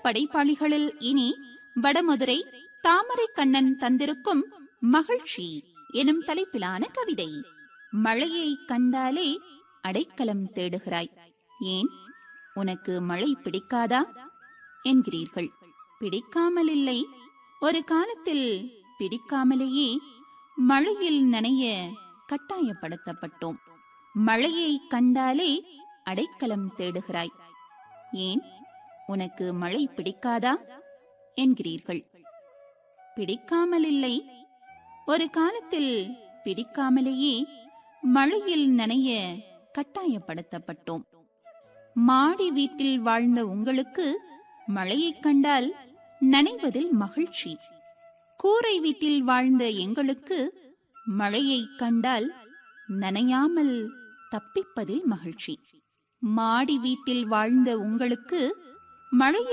படைப்பாளிகளில் இனி வடமதுரை தாமரை கண்ணன் தந்திருக்கும் மகிழ்ச்சி எனும் தலைப்பிலான கவிதை மழையை கண்டாலே அடைக்கலம் தேடுகிறாய் ஏன் உனக்கு மழை பிடிக்காதா என்கிறீர்கள் பிடிக்காமல் இல்லை ஒரு காலத்தில் பிடிக்காமலேயே மழையில் நனைய கட்டாயப்படுத்தப்பட்டோம் மழையை கண்டாலே அடைக்கலம் தேடுகிறாய் ஏன் உனக்கு மழை பிடிக்காதா என்கிறீர்கள் பிடிக்காமல் இல்லை ஒரு காலத்தில் பிடிக்காமலேயே மழையில் நனைய கட்டாயப்படுத்தப்பட்டோம் மாடி வீட்டில் வாழ்ந்த உங்களுக்கு மழையைக் கண்டால் நனைவதில் மகிழ்ச்சி கூரை வீட்டில் வாழ்ந்த எங்களுக்கு மழையைக் கண்டால் நனையாமல் தப்பிப்பதில் மகிழ்ச்சி மாடி வீட்டில் வாழ்ந்த உங்களுக்கு மழையை